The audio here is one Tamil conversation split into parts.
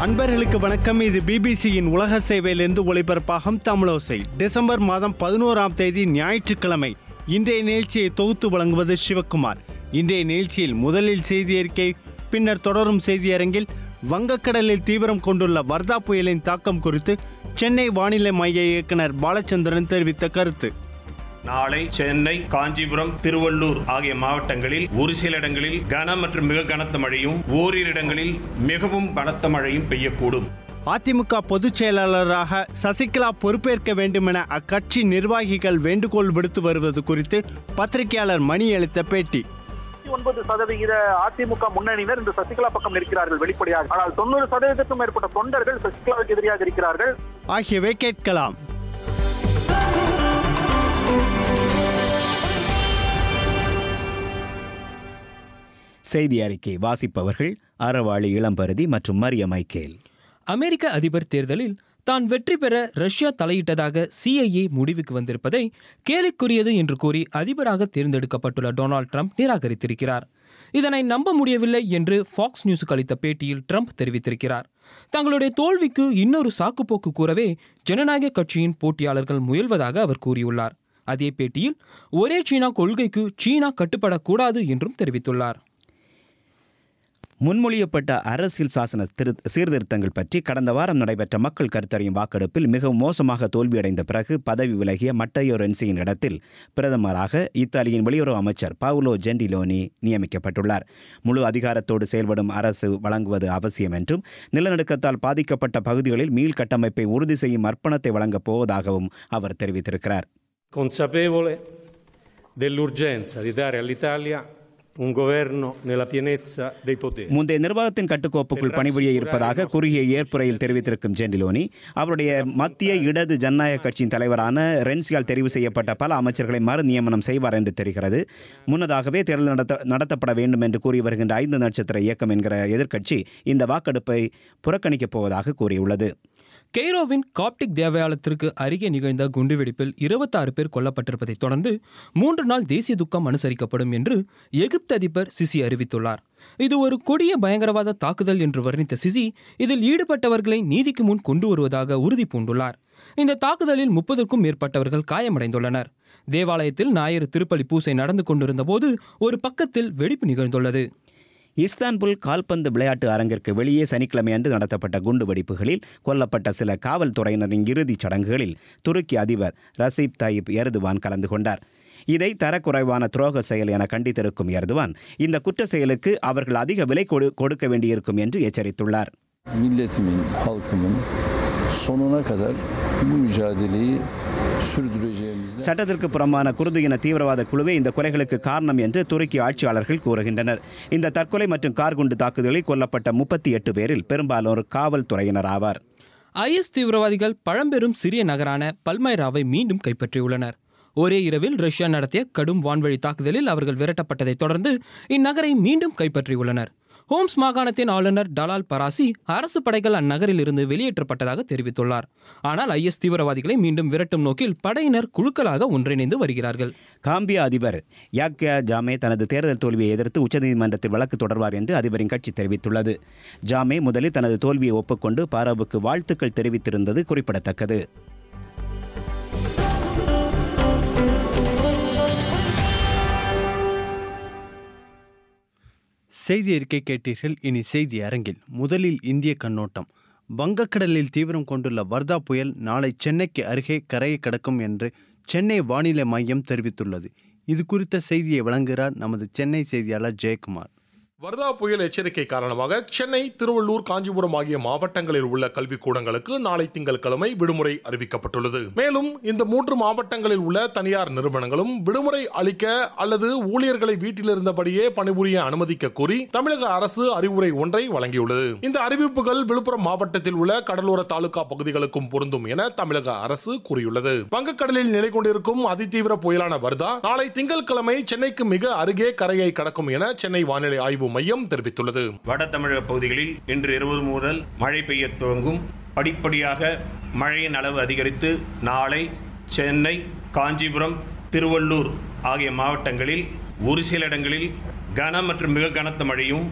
அன்பர்களுக்கு வணக்கம் இது பிபிசியின் உலக சேவையிலிருந்து ஒளிபரப்பாகும் தமிழோசை டிசம்பர் மாதம் பதினோராம் தேதி ஞாயிற்றுக்கிழமை இன்றைய நிகழ்ச்சியை தொகுத்து வழங்குவது சிவக்குமார் இன்றைய நிகழ்ச்சியில் முதலில் செய்தி அறிக்கை பின்னர் தொடரும் செய்தியரங்கில் வங்கக்கடலில் தீவிரம் கொண்டுள்ள வர்தா புயலின் தாக்கம் குறித்து சென்னை வானிலை மைய இயக்குனர் பாலச்சந்திரன் தெரிவித்த கருத்து நாளை சென்னை காஞ்சிபுரம் திருவள்ளூர் ஆகிய மாவட்டங்களில் ஒரு சில இடங்களில் கன மற்றும் மிக கனத்த மழையும் ஓரிரு இடங்களில் மிகவும் கனத்த மழையும் பெய்யக்கூடும் அதிமுக பொதுச் செயலாளராக சசிகலா பொறுப்பேற்க வேண்டுமென அக்கட்சி நிர்வாகிகள் வேண்டுகோள் விடுத்து வருவது குறித்து பத்திரிகையாளர் மணி அளித்த பேட்டி ஒன்பது சதவிகித அதிமுக முன்னணியினர் இந்த சசிகலா பக்கம் இருக்கிறார்கள் வெளிப்படையாக ஆனால் தொண்ணூறு சதவீதத்துக்கும் மேற்பட்ட தொண்டர்கள் சசிகலாவுக்கு எதிராக இருக்கிறார்கள் ஆகியவை கேட்கலாம் செய்தி அறிக்கை வாசிப்பவர்கள் அறவாளி இளம்பருதி மற்றும் மரிய மைக்கேல் அமெரிக்க அதிபர் தேர்தலில் தான் வெற்றி பெற ரஷ்யா தலையிட்டதாக சிஐஏ முடிவுக்கு வந்திருப்பதை கேலிக்குரியது என்று கூறி அதிபராக தேர்ந்தெடுக்கப்பட்டுள்ள டொனால்ட் ட்ரம்ப் நிராகரித்திருக்கிறார் இதனை நம்ப முடியவில்லை என்று ஃபாக்ஸ் நியூஸுக்கு அளித்த பேட்டியில் ட்ரம்ப் தெரிவித்திருக்கிறார் தங்களுடைய தோல்விக்கு இன்னொரு சாக்குப்போக்கு கூறவே ஜனநாயக கட்சியின் போட்டியாளர்கள் முயல்வதாக அவர் கூறியுள்ளார் அதே பேட்டியில் ஒரே சீனா கொள்கைக்கு சீனா கட்டுப்படக்கூடாது என்றும் தெரிவித்துள்ளார் முன்மொழியப்பட்ட அரசியல் சாசன திரு சீர்திருத்தங்கள் பற்றி கடந்த வாரம் நடைபெற்ற மக்கள் கருத்தறியும் வாக்கெடுப்பில் மிகவும் மோசமாக தோல்வியடைந்த பிறகு பதவி விலகிய மட்டையோ ரென்சியின் இடத்தில் பிரதமராக இத்தாலியின் வெளியுறவு அமைச்சர் பவுலோ ஜென்டிலோனி நியமிக்கப்பட்டுள்ளார் முழு அதிகாரத்தோடு செயல்படும் அரசு வழங்குவது அவசியம் என்றும் நிலநடுக்கத்தால் பாதிக்கப்பட்ட பகுதிகளில் மீள்கட்டமைப்பை உறுதி செய்யும் அர்ப்பணத்தை வழங்கப் போவதாகவும் அவர் தெரிவித்திருக்கிறார் consapevole dell'urgenza di dare all'Italia un governo nella pienezza dei poteri. முந்தைய நிர்வாகத்தின் கட்டுக்கோப்புக்குள் பணிபுரிய இருப்பதாக குறுகிய ஏற்புரையில் தெரிவித்திருக்கும் ஜென்டிலோனி அவருடைய மத்திய இடது ஜனநாயக கட்சியின் தலைவரான ரென்சியால் தெரிவு செய்யப்பட்ட பல அமைச்சர்களை மறு நியமனம் செய்வார் என்று தெரிகிறது முன்னதாகவே தேர்தல் நடத்த நடத்தப்பட வேண்டும் என்று கூறி வருகின்ற ஐந்து நட்சத்திர இயக்கம் என்கிற எதிர்க்கட்சி இந்த வாக்கெடுப்பை புறக்கணிக்கப் போவதாக கூறியுள்ளது கெய்ரோவின் காப்டிக் தேவாலயத்திற்கு அருகே நிகழ்ந்த குண்டுவெடிப்பில் இருபத்தாறு பேர் கொல்லப்பட்டிருப்பதைத் தொடர்ந்து மூன்று நாள் தேசிய துக்கம் அனுசரிக்கப்படும் என்று எகிப்து அதிபர் சிசி அறிவித்துள்ளார் இது ஒரு கொடிய பயங்கரவாத தாக்குதல் என்று வர்ணித்த சிசி இதில் ஈடுபட்டவர்களை நீதிக்கு முன் கொண்டு வருவதாக உறுதி பூண்டுள்ளார் இந்த தாக்குதலில் முப்பதுக்கும் மேற்பட்டவர்கள் காயமடைந்துள்ளனர் தேவாலயத்தில் ஞாயிறு திருப்பலி பூசை நடந்து கொண்டிருந்த போது ஒரு பக்கத்தில் வெடிப்பு நிகழ்ந்துள்ளது இஸ்தான்புல் கால்பந்து விளையாட்டு அரங்கிற்கு வெளியே சனிக்கிழமை அன்று நடத்தப்பட்ட குண்டுவெடிப்புகளில் கொல்லப்பட்ட சில காவல்துறையினரின் இறுதிச் சடங்குகளில் துருக்கி அதிபர் ரசீப் தாயிப் எர்துவான் கலந்து கொண்டார் இதை தரக்குறைவான துரோக செயல் என கண்டித்திருக்கும் எர்துவான் இந்த குற்ற செயலுக்கு அவர்கள் அதிக விலை கொடு கொடுக்க வேண்டியிருக்கும் என்று எச்சரித்துள்ளார் milletimin, halkımın sonuna kadar bu mücadeleyi sürdüreceğimizden சட்டத்திற்கு புறம்பான குருது இன தீவிரவாத குழுவே இந்த கொலைகளுக்கு காரணம் என்று துருக்கி ஆட்சியாளர்கள் கூறுகின்றனர் இந்த தற்கொலை மற்றும் கார் குண்டு தாக்குதலில் கொல்லப்பட்ட முப்பத்தி எட்டு பேரில் பெரும்பாலோர் காவல்துறையினர் ஆவார் ஐஎஸ் தீவிரவாதிகள் பழம்பெரும் சிறிய நகரான பல்மைராவை மீண்டும் கைப்பற்றியுள்ளனர் ஒரே இரவில் ரஷ்யா நடத்திய கடும் வான்வழி தாக்குதலில் அவர்கள் விரட்டப்பட்டதைத் தொடர்ந்து இந்நகரை மீண்டும் கைப்பற்றியுள்ளனர் ஹோம்ஸ் மாகாணத்தின் ஆளுநர் டலால் பராசி அரசு படைகள் அந்நகரில் இருந்து வெளியேற்றப்பட்டதாக தெரிவித்துள்ளார் ஆனால் ஐஎஸ் தீவிரவாதிகளை மீண்டும் விரட்டும் நோக்கில் படையினர் குழுக்களாக ஒன்றிணைந்து வருகிறார்கள் காம்பியா அதிபர் யாக்யா ஜாமே தனது தேர்தல் தோல்வியை எதிர்த்து உச்சநீதிமன்றத்தில் வழக்கு தொடர்வார் என்று அதிபரின் கட்சி தெரிவித்துள்ளது ஜாமே முதலில் தனது தோல்வியை ஒப்புக்கொண்டு பாராவுக்கு வாழ்த்துக்கள் தெரிவித்திருந்தது குறிப்பிடத்தக்கது செய்தி அறிக்கை கேட்டீர்கள் இனி செய்தி அரங்கில் முதலில் இந்திய கண்ணோட்டம் வங்கக்கடலில் தீவிரம் கொண்டுள்ள வர்தா புயல் நாளை சென்னைக்கு அருகே கரையை கடக்கும் என்று சென்னை வானிலை மையம் தெரிவித்துள்ளது இது குறித்த செய்தியை வழங்குகிறார் நமது சென்னை செய்தியாளர் ஜெயக்குமார் வர்தா புயல் எச்சரிக்கை காரணமாக சென்னை திருவள்ளூர் காஞ்சிபுரம் ஆகிய மாவட்டங்களில் உள்ள கல்விக்கூடங்களுக்கு நாளை திங்கட்கிழமை விடுமுறை அறிவிக்கப்பட்டுள்ளது மேலும் இந்த மூன்று மாவட்டங்களில் உள்ள தனியார் நிறுவனங்களும் விடுமுறை அளிக்க அல்லது ஊழியர்களை வீட்டில் இருந்தபடியே பணிபுரிய அனுமதிக்க கோரி தமிழக அரசு அறிவுரை ஒன்றை வழங்கியுள்ளது இந்த அறிவிப்புகள் விழுப்புரம் மாவட்டத்தில் உள்ள கடலோர தாலுகா பகுதிகளுக்கும் பொருந்தும் என தமிழக அரசு கூறியுள்ளது வங்கக்கடலில் நிலை கொண்டிருக்கும் அதிதீவிர புயலான வர்தா நாளை திங்கட்கிழமை சென்னைக்கு மிக அருகே கரையை கடக்கும் என சென்னை வானிலை ஆய்வு மையம் தெரிவித்துள்ளது வட தமிழக பகுதிகளில் இன்று இரவு முதல் மழை பெய்ய துவங்கும் படிப்படியாக மழையின் அளவு அதிகரித்து நாளை சென்னை காஞ்சிபுரம் திருவள்ளூர் ஆகிய மாவட்டங்களில் ஒரு சில இடங்களில் கன மற்றும் மிக கனத்த மழையும்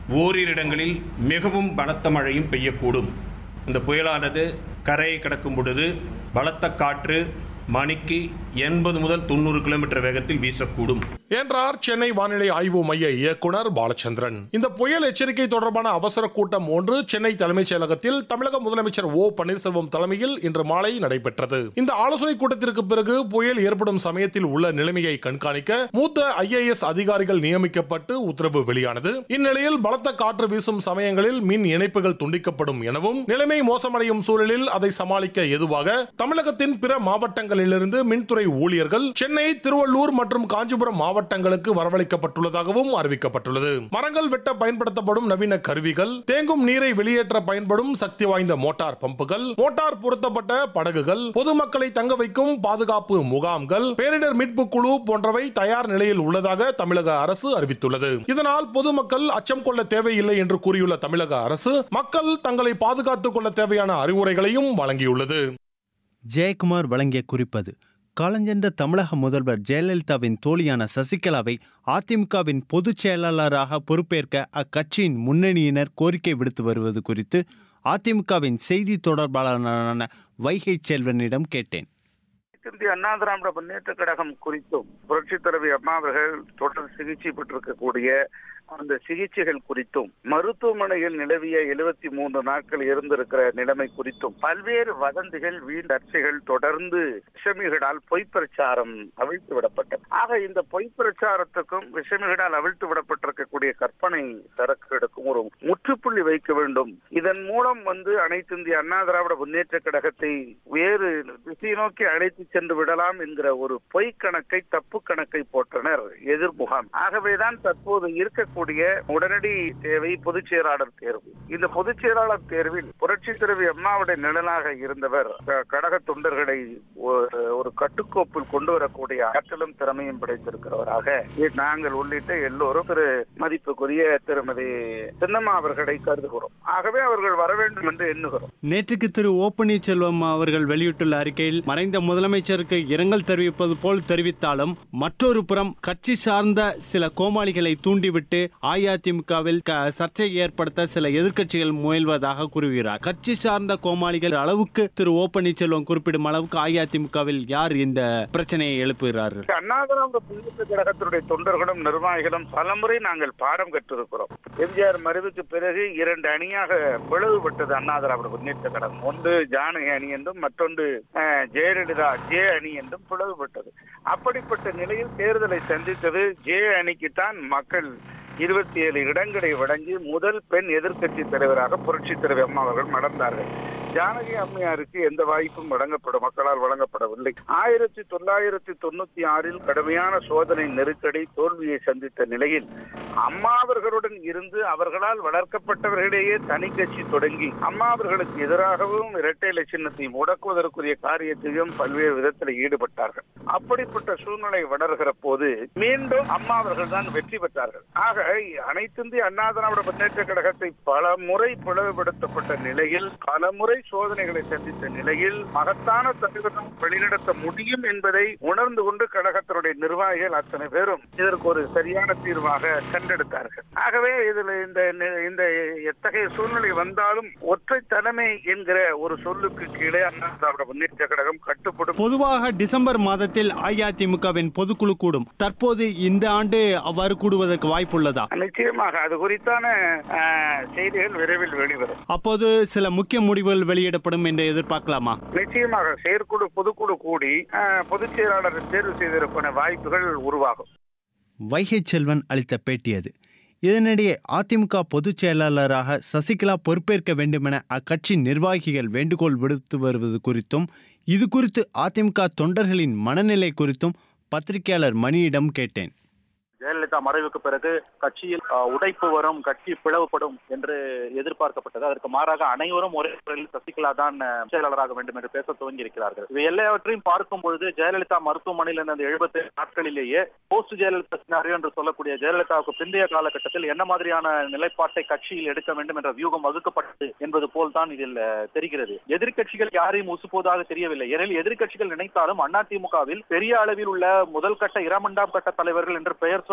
ஓரிரு இடங்களில் மிகவும் பலத்த மழையும் பெய்யக்கூடும் இந்த புயலானது கரையை கடக்கும் பொழுது பலத்த காற்று மணிக்கு எண்பது முதல் தொண்ணூறு கிலோமீட்டர் வேகத்தில் வீசக்கூடும் என்றார் சென்னை வானிலை ஆய்வு மைய இயக்குனர் பாலச்சந்திரன் இந்த புயல் எச்சரிக்கை தொடர்பான அவசர கூட்டம் ஒன்று சென்னை தலைமைச் செயலகத்தில் தமிழக முதலமைச்சர் ஓ பன்னீர்செல்வம் தலைமையில் இன்று மாலை நடைபெற்றது இந்த ஆலோசனை கூட்டத்திற்கு பிறகு புயல் ஏற்படும் சமயத்தில் உள்ள நிலைமையை கண்காணிக்க மூத்த ஐஏஎஸ் அதிகாரிகள் நியமிக்கப்பட்டு உத்தரவு வெளியானது இந்நிலையில் பலத்த காற்று வீசும் சமயங்களில் மின் இணைப்புகள் துண்டிக்கப்படும் எனவும் நிலைமை மோசமடையும் சூழலில் அதை சமாளிக்க ஏதுவாக தமிழகத்தின் பிற மாவட்டங்களிலிருந்து மின்துறை ஊழியர்கள் சென்னை திருவள்ளூர் மற்றும் காஞ்சிபுரம் மாவட்டங்களுக்கு வரவழைக்கப்பட்டுள்ளதாகவும் அறிவிக்கப்பட்டுள்ளது மரங்கள் வெட்ட பயன்படுத்தப்படும் நவீன கருவிகள் தேங்கும் நீரை வெளியேற்ற பயன்படும் சக்தி வாய்ந்த மோட்டார் பம்புகள் மோட்டார் பொருத்தப்பட்ட படகுகள் பொதுமக்களை தங்க வைக்கும் பாதுகாப்பு முகாம்கள் பேரிடர் மீட்பு குழு போன்றவை தயார் நிலையில் உள்ளதாக தமிழக அரசு அறிவித்துள்ளது இதனால் பொதுமக்கள் அச்சம் கொள்ள தேவையில்லை என்று கூறியுள்ள தமிழக அரசு மக்கள் தங்களை பாதுகாத்துக் கொள்ள தேவையான அறிவுரைகளையும் வழங்கியுள்ளது ஜெயக்குமார் வழங்கிய குறிப்பது காலஞ்சென்ற தமிழக முதல்வர் ஜெயலலிதாவின் தோழியான சசிகலாவை அதிமுகவின் பொதுச் செயலாளராக பொறுப்பேற்க அக்கட்சியின் முன்னணியினர் கோரிக்கை விடுத்து வருவது குறித்து அதிமுகவின் செய்தி தொடர்பாளரான வைகை செல்வனிடம் கேட்டேன் இந்திய அண்ணா திராவிட முன்னேற்ற கழகம் குறித்தும் புரட்சி தலைவி அம்மா அவர்கள் தொடர் சிகிச்சை பெற்றிருக்கக்கூடிய அந்த சிகிச்சைகள் குறித்தும் மருத்துவமனையில் நிலவிய எழுபத்தி மூன்று நாட்கள் இருந்திருக்கிற நிலைமை குறித்தும் பல்வேறு வதந்திகள் வீண் சர்ச்சைகள் தொடர்ந்து விஷமிகளால் பொய் பிரச்சாரம் அவிழ்த்து விடப்பட்டது ஆக இந்த பொய் பிரச்சாரத்துக்கும் விஷமிகளால் அவிழ்த்து விடப்பட்டிருக்கக்கூடிய கற்பனை சரக்குகளுக்கும் ஒரு முற்றுப்புள்ளி வைக்க வேண்டும் இதன் மூலம் வந்து அனைத்து இந்திய அண்ணா திராவிட முன்னேற்ற கழகத்தை வேறு திசை நோக்கி அழைத்து சென்று விடலாம் என்கிற ஒரு பொய் கணக்கை தப்பு கணக்கை போட்டனர் எதிர்முகாம் ஆகவேதான் தற்போது இருக்கக்கூடிய உடனடி தேவை பொதுச் செயலாளர் தேர்வு இந்த பொதுச் செயலாளர் தேர்வில் புரட்சி தலைவி அம்மாவுடைய நிழலாக இருந்தவர் க- கழக தொண்டர்களை ஒரு- ஒரு கட்டுக்கோப்பில் கொண்டு வரக்கூடிய ஆற்றலும் திறமையும் படைத்திருக்கிறவராக நாங்கள் உள்ளிட்ட எல்லோரும் திரு மதிப்புக்குரிய திருமதி சின்னம்மா அவர்களை கருதுகிறோம் ஆகவே அவர்கள் வர வேண்டும் என்று எண்ணுகிறோம் நேற்றுக்கு திரு ஓ பன்னீர்செல்வம் அவர்கள் வெளியிட்டுள்ள அறிக்கையில் மறைந்த முதலமைச்சருக்கு இரங்கல் தெரிவிப்பது போல் தெரிவித்தாலும் மற்றொரு புறம் கட்சி சார்ந்த சில கோமாளிகளை தூண்டிவிட்டு அஇஅதிமுகவில் க- சர்ச்சை ஏற்படுத்த சில எதிர்க்கட்சிகள் முயல்வதாக கூறுகிறார் கட்சி சார்ந்த கோமாளிகள் அளவுக்கு திரு ஓ பன்னீர்செல்வம் குறிப்பிடும் அளவுக்கு அஇஅதிமுகவில் யார் இந்த பிரச்சனையை எழுப்புகிறார்கள் அண்ணா திராவிட முன்னேற்ற கழகத்தினுடைய தொண்டர்களும் நிர்வாகிகளும் பலமுறை நாங்கள் பாடம் கற்றிருக்கிறோம் எம்ஜிஆர் மறைவுக்கு பிறகு இரண்டு அணியாக பிளவுபட்டது அண்ணா திராவிட முன்னேற்ற கழகம் ஒன்று ஜானகி அணி என்றும் மற்றொன்று அஹ், ஜெயலலிதா ஜே அணி என்றும் பிளவுபட்டது அப்படிப்பட்ட நிலையில் தேர்தலை சந்தித்தது ஜே அணிக்குத்தான் மக்கள் இருபத்தி ஏழு இடங்களை வழங்கி முதல் பெண் எதிர்க்கட்சி தலைவராக புரட்சி தலைவி அம்மா அவர்கள் நடந்தார்கள் ஜானகி அம்மையாருக்கு எந்த வாய்ப்பும் வழங்கப்படும் மக்களால் வழங்கப்படவில்லை ஆயிரத்தி தொள்ளாயிரத்தி தொண்ணூத்தி ஆறில் கடுமையான சோதனை நெருக்கடி தோல்வியை சந்தித்த நிலையில் அம்மா அவர்களுடன் இருந்து அவர்களால் வளர்க்கப்பட்டவர்களிடையே தனி கட்சி தொடங்கி அம்மா அவர்களுக்கு எதிராகவும் இரட்டை இலை சின்னத்தை முடக்குவதற்குரிய காரியத்தையும் பல்வேறு விதத்தில் ஈடுபட்டார்கள் அப்படிப்பட்ட சூழ்நிலை வளர்கிற போது மீண்டும் அம்மா அவர்கள் தான் வெற்றி பெற்றார்கள் ஆக அனைத்து இந்திய அண்ணா திராவிட முன்னேற்ற கழகத்தை பல முறை பிளவுபடுத்தப்பட்ட நிலையில் பல முறை சோதனைகளை சந்தித்த நிலையில் மகத்தான தலைவர்கள் வழிநடத்த முடியும் என்பதை உணர்ந்து கொண்டு கழகத்தினுடைய நிர்வாகிகள் அத்தனை பேரும் இதற்கு ஒரு சரியான தீர்வாக கண்டெடுத்தார்கள் ஆகவே இதுல இந்த இந்த எத்தகைய சூழ்நிலை வந்தாலும் ஒற்றை தலைமை என்கிற ஒரு சொல்லுக்கு கீழே அண்ணா திராவிட முன்னேற்ற கழகம் கட்டுப்படும் பொதுவாக டிசம்பர் மாதத்தில் அஇஅதிமுகவின் பொதுக்குழு கூடும் தற்போது இந்த ஆண்டு அவ்வாறு கூடுவதற்கு வாய்ப்புள்ளதா நிச்சயமாக அது குறித்தான அஹ், செய்திகள் விரைவில் வெளிவரும் அப்போது சில முக்கிய முடிவுகள் வெளியிடப்படும் என்று எதிர்பார்க்கலாமா நிச்சயமாக செயற்குழு பொதுக்குழு கூடி அஹ், பொதுச் செயலாளரை தேர்வு செய்வதற்கான வாய்ப்புகள் உருவாகும் வைகை செல்வன் அளித்த பேட்டியது இதனிடையே அதிமுக பொதுச் செயலாளராக சசிகலா பொறுப்பேற்க வேண்டுமென அக்கட்சி நிர்வாகிகள் வேண்டுகோள் விடுத்து வருவது குறித்தும் இது குறித்து அதிமுக தொண்டர்களின் மனநிலை குறித்தும் பத்திரிகையாளர் மணியிடம் கேட்டேன் ஜெயலலிதா மறைவுக்கு பிறகு கட்சியில் அஹ், உடைப்பு வரும் கட்சி பிளவுபடும் என்று எதிர்பார்க்கப்பட்டது அதற்கு மாறாக அனைவரும் ஒரே முறையில் சசிகலா தான் அஹ், செயலாளராக வேண்டும் என்று பேச துவங்கி இருக்கிறார்கள் இவை எல்லாவற்றையும் பார்க்கும் பொழுது ஜெயலலிதா மருத்துவமனையில் இருந்த அந்த எழுபத்தி நாட்களிலேயே போஸ்ட் ஜெயலலிதா சினாரியோ என்று சொல்லக்கூடிய ஜெயலலிதாவுக்கு பிந்தைய காலகட்டத்தில் என்ன மாதிரியான நிலைப்பாட்டை கட்சியில் எடுக்க வேண்டும் என்ற வியூகம் வகுக்கப்பட்டது என்பது போல் தான் இதில் அஹ், தெரிகிறது எதிர்க்கட்சிகள் யாரையும் உசுப்போதாக தெரியவில்லை ஏனெனில் எதிர்க்கட்சிகள் நினைத்தாலும் அதிமுகவில் பெரிய அளவில் உள்ள முதல் கட்ட இரண்டாம் கட்ட தலைவர்கள் என்று பெயர்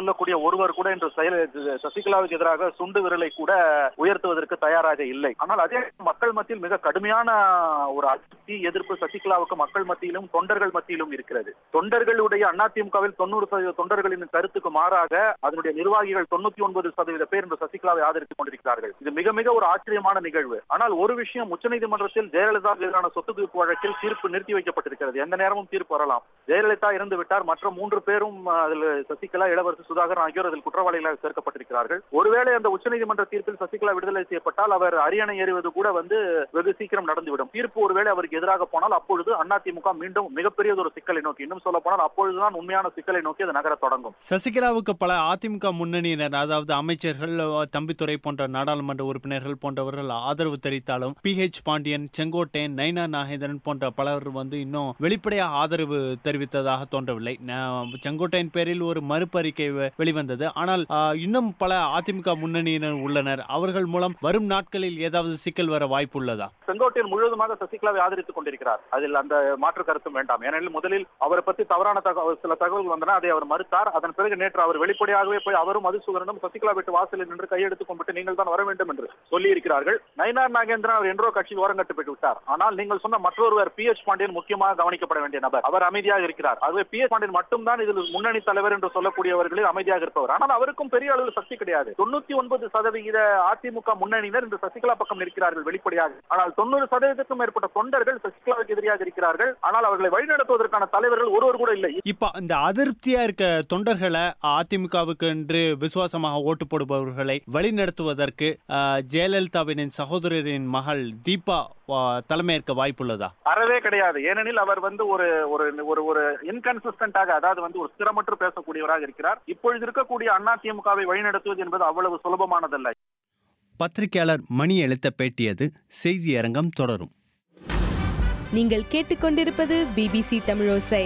சொல்லக்கூடிய ஒருவர் கூட இன்று செயல் சசிகலாவுக்கு எதிராக சுண்டு விரலை கூட உயர்த்துவதற்கு தயாராக இல்லை ஆனால் அதே மக்கள் மத்தியில் மிக கடுமையான ஒரு அதிருப்தி எதிர்ப்பு சசிகலாவுக்கு மக்கள் மத்தியிலும் தொண்டர்கள் மத்தியிலும் இருக்கிறது தொண்டர்களுடைய அதிமுகவில் தொண்ணூறு சதவீத தொண்டர்களின் கருத்துக்கு மாறாக அதனுடைய நிர்வாகிகள் தொண்ணூத்தி ஒன்பது சதவீத பேர் இன்று சசிகலாவை ஆதரித்துக் கொண்டிருக்கிறார்கள் இது மிக மிக ஒரு ஆச்சரியமான நிகழ்வு ஆனால் ஒரு விஷயம் உச்சநீதிமன்றத்தில் ஜெயலலிதா எதிரான சொத்து குவிப்பு வழக்கில் தீர்ப்பு நிறுத்தி வைக்கப்பட்டிருக்கிறது எந்த நேரமும் தீர்ப்பு வரலாம் ஜெயலலிதா இறந்து விட்டார் மற்ற மூன்று பேரும் அதில் சசிகலா இளவரசி சுதாகர் ஆகியோர் அதில் குற்றவாளிகளாக சேர்க்கப்பட்டிருக்கிறார்கள் ஒருவேளை அந்த உச்சநீதிமன்ற தீர்ப்பில் சசிகலா விடுதலை செய்யப்பட்டால் அவர் அரியணை ஏறுவது கூட வந்து வெகு சீக்கிரம் நடந்துவிடும் தீர்ப்பு ஒருவேளை அவருக்கு எதிராக போனால் அப்பொழுது அதிமுக மீண்டும் மிகப்பெரியது ஒரு சிக்கலை நோக்கி இன்னும் சொல்ல போனால் அப்பொழுதுதான் உண்மையான சிக்கலை நோக்கி அது நகர தொடங்கும் சசிகலாவுக்கு பல அதிமுக முன்னணியினர் அதாவது அமைச்சர்கள் தம்பித்துறை போன்ற நாடாளுமன்ற உறுப்பினர்கள் போன்றவர்கள் ஆதரவு தெரிவித்தாலும் பி ஹெச் பாண்டியன் செங்கோட்டையன் நைனா நாகேந்திரன் போன்ற பலர் வந்து இன்னும் வெளிப்படையாக ஆதரவு தெரிவித்ததாக தோன்றவில்லை ந- செங்கோட்டையன் பேரில் ஒரு மறுப்பறிக்கை வெ- வெளிவந்தது ஆனால் ஆ, இன்னும் பல அதிமுக முன்னணியினர் உள்ளனர் அவர்கள் மூலம் வரும் நாட்களில் ஏதாவது சிக்கல் வர வாய்ப்புள்ளதா செங்கோட்டையன் முழுவதுமாக சசிகலாவை ஆதரித்துக் கொண்டிருக்கிறார் அதில் அந்த மாற்று கருத்தும் வேண்டாம் ஏனெனில் முதலில் அவரை பற்றி தவறான தகவல் சில தகவல்கள் வந்தன அதை அவர் மறுத்தார் அதன் பிறகு நேற்று அவர் வெளிப்படையாகவே போய் அவரும் மதுசூதரனும் சசிகலா வீட்டு வாசலில் நின்று கையெடுத்து கும்பிட்டு நீங்கள் தான் வர வேண்டும் என்று சொல்லி இருக்கிறார்கள் நயினார் நாகேந்திரன் அவர் என்றோ கட்சியில் ஓரங்கட்டுப்பட்டு விட்டார் ஆனால் நீங்கள் சொன்ன மற்றொருவர் பி எச் பாண்டியன் முக்கியமாக கவனிக்கப்பட வேண்டிய நபர் அவர் அமைதியாக இருக்கிறார் ஆகவே பி எச் பாண்டியன் மட்டும்தான் இதில் முன்னணி தலைவர் என்று சொல்லக்கூடியவர்களில் அமைதியாக இருப்பவர் ஆனால் அவருக்கும் பெரிய அளவில் சக்தி கிடையாது தொண்ணூத்தி ஒன்பது சதவிகித அதிமுக முன்னணியினர் இந்த சசிகலா பக்கம் இருக்கிறார்கள் வெளிப்படையாக ஆனால் தொண்ணூறு சதவீதத்துக்கும் மேற்பட்ட தொண்டர்கள் சசிகலாவுக்கு எதிராக இருக்கிறார்கள் ஆனால் அவர்களை வழிநடத்துவதற்கான தலைவர்கள் ஒருவர் கூட இல்லை இப்ப இந்த அதிருப்தியா இருக்க தொண்டர்களை அதிமுகவுக்கு என்று விசுவாசமாக ஓட்டு போடுபவர்களை வழிநடத்துவதற்கு ஆ, ஜெயலலிதாவின் சகோதரரின் மகள் தீபா ஆ, தலைமையேற்க வாய்ப்புள்ளதா அறவே கிடையாது ஏனெனில் அவர் வந்து ஒரு ஒரு ஒரு ஒரு இன்கன்சிஸ்டன்டாக அதாவது வந்து ஒரு ஸ்திரமற்று பேசக்கூடியவராக இருக்கிறார் இப்பொழுது இருக்கக்கூடிய அதிமுகவை வழிநடத்துவது என்பது அவ்வளவு சுலபமானதல்ல பத்திரிகையாளர் மணி அளித்த பேட்டியது செய்தி அரங்கம் தொடரும் நீங்கள் கேட்டுக்கொண்டிருப்பது பிபிசி தமிழோசை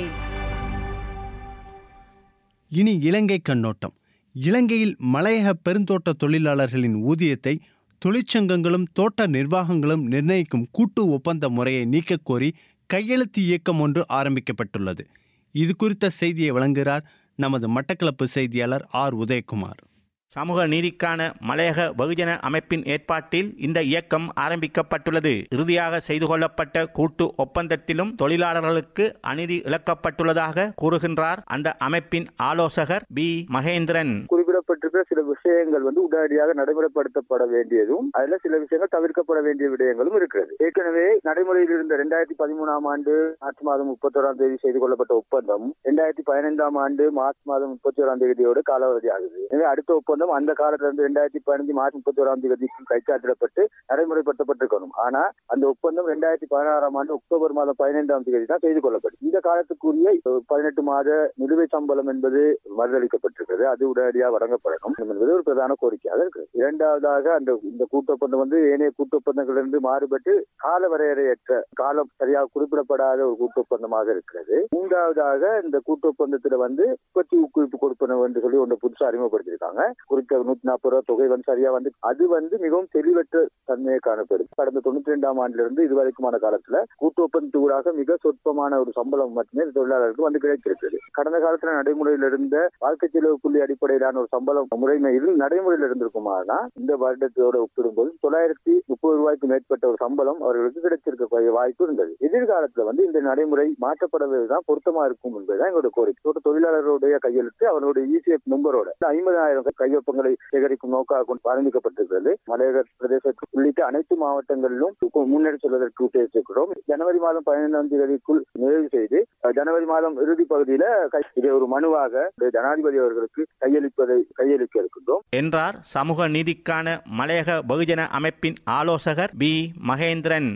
இனி இலங்கை கண்ணோட்டம் இலங்கையில் மலையக பெருந்தோட்ட தொழிலாளர்களின் ஊதியத்தை தொழிற்சங்கங்களும் தோட்ட நிர்வாகங்களும் நிர்ணயிக்கும் கூட்டு ஒப்பந்த முறையை நீக்கக் கோரி கையெழுத்து இயக்கம் ஒன்று ஆரம்பிக்கப்பட்டுள்ளது இது குறித்த செய்தியை வழங்குகிறார் நமது மட்டக்களப்பு செய்தியாளர் ஆர் உதயகுமார் சமூக நீதிக்கான மலையக வெகுஜன அமைப்பின் ஏற்பாட்டில் இந்த இயக்கம் ஆரம்பிக்கப்பட்டுள்ளது இறுதியாக செய்து கொள்ளப்பட்ட கூட்டு ஒப்பந்தத்திலும் தொழிலாளர்களுக்கு அநீதி இழக்கப்பட்டுள்ளதாக கூறுகின்றார் அந்த அமைப்பின் ஆலோசகர் பி மகேந்திரன் குறிப்பிடப்பட்டிருக்கிற சில விஷயங்கள் வந்து உடனடியாக நடைமுறைப்படுத்தப்பட வேண்டியதும் அதுல சில விஷயங்கள் தவிர்க்கப்பட வேண்டிய விடயங்களும் இருக்கிறது ஏற்கனவே நடைமுறையில் இருந்த ரெண்டாயிரத்தி பதிமூணாம் ஆண்டு மார்ச் மாதம் முப்பத்தோராம் தேதி செய்து கொள்ளப்பட்ட ஒப்பந்தம் ரெண்டாயிரத்தி பதினைந்தாம் ஆண்டு மார்ச் மாதம் முப்பத்தி ஓராம் தேதியோடு காலாவதி ஆகுது எனவே அடுத்த ஒப்பந்தம் அந்த காலத்துல இருந்து ரெண்டாயிரத்தி பதினஞ்சு மார்ச் முப்பத்தி ஓராம் தேதிக்கு கைச்சாத்திடப்பட்டு நடைமுறைப்படுத்தப்பட்டிருக்கணும் ஆனா அந்த ஒப்பந்தம் ரெண்டாயிரத்தி பதினாறாம் ஆண்டு அக்டோபர் மாதம் பதினைந்தாம் தேதி தான் செய்து கொள்ளப்படும் இந்த காலத்துக்குரிய பதினெட்டு மாத நிலுவை சம்பளம் என்பது மறுதளிக்கப்பட்டிருக்கிறது அது உடனடியாக வழங்கப்படணும் என்பது ஒரு பிரதான கோரிக்கையாக இருக்கு இரண்டாவதாக அந்த இந்த கூட்டொப்பந்தம் வந்து ஏனைய கூட்டொப்பந்தங்களிலிருந்து மாறுபட்டு கால வரையறையற்ற காலம் சரியாக குறிப்பிடப்படாத ஒரு கூட்டொப்பந்தமாக இருக்கிறது மூன்றாவதாக இந்த கூட்டொப்பந்தத்துல வந்து உற்பத்தி ஊக்குவிப்பு கொடுப்பனவு என்று சொல்லி ஒன்று புதுசாக அறிமுகப்படுத்தியிருக்காங்க குறித்த நூத்தி நாற்பது ரூபாய் தொகை வந்து சரியா வந்து அது வந்து மிகவும் தெளிவற்ற தன்மையை காணப்படுது கடந்த தொண்ணூத்தி ரெண்டாம் ஆண்டுல இருந்து இதுவரைக்குமான காலத்துல கூட்டு ஒப்பந்தத்தூடாக மிக சொற்பமான ஒரு சம்பளம் மட்டுமே இந்த தொழிலாளர்களுக்கு வந்து கிடைத்திருக்கிறது கடந்த காலத்துல நடைமுறையில் இருந்த வாழ்க்கை செலவு புள்ளி அடிப்படையிலான ஒரு சம்பளம் முறைமையில் நடைமுறையில் இருந்திருக்குமானா இந்த வருடத்தோட ஒப்பிடும்போது தொள்ளாயிரத்தி முப்பது ரூபாய்க்கு மேற்பட்ட ஒரு சம்பளம் அவர்களுக்கு கிடைச்சிருக்க வாய்ப்பு இருந்தது எதிர்காலத்துல வந்து இந்த நடைமுறை மாற்றப்படுவதுதான் பொருத்தமா இருக்கும் என்பதுதான் எங்களோட கோரிக்கை தோட்ட தொழிலாளர்களுடைய கையெழுத்து அவர்களுடைய இசிஎஃப் நம்பரோட ஐம்பதாயிரம் கையொப்பங்களை சேகரிக்கும் நோக்காக கொண்டு ஆரம்பிக்கப்பட்டிருக்கிறது மலையக பிரதேசத்தில் உள்ளிட்ட அனைத்து மாவட்டங்களிலும் முன்னெடுத்து செல்வதற்கு உத்தேசிக்கிறோம் ஜனவரி மாதம் பதினைந்தாம் தேதிக்குள் நிறைவு செய்து ஜனவரி மாதம் இறுதி பகுதியில கை- இதை ஒரு மனுவாக ஜனாதிபதி அவர்களுக்கு கையளிப்பதை கையளிக்க இருக்கின்றோம் என்றார் சமூக நீதிக்கான மலையக வெகுஜன அமைப்பின் ஆலோசகர் பி மகேந்திரன்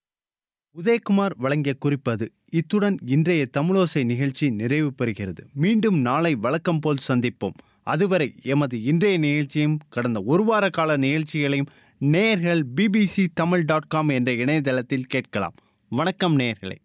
உதயகுமார் வழங்கிய குறிப்பது இத்துடன் இன்றைய தமிழோசை நிகழ்ச்சி நிறைவு பெறுகிறது மீண்டும் நாளை வழக்கம் போல் சந்திப்போம் அதுவரை எமது இன்றைய நிகழ்ச்சியும் கடந்த ஒரு வார கால நிகழ்ச்சிகளையும் நேயர்கள் பிபிசி தமிழ் டாட் காம் என்ற இணையதளத்தில் கேட்கலாம் வணக்கம் நேயர்களே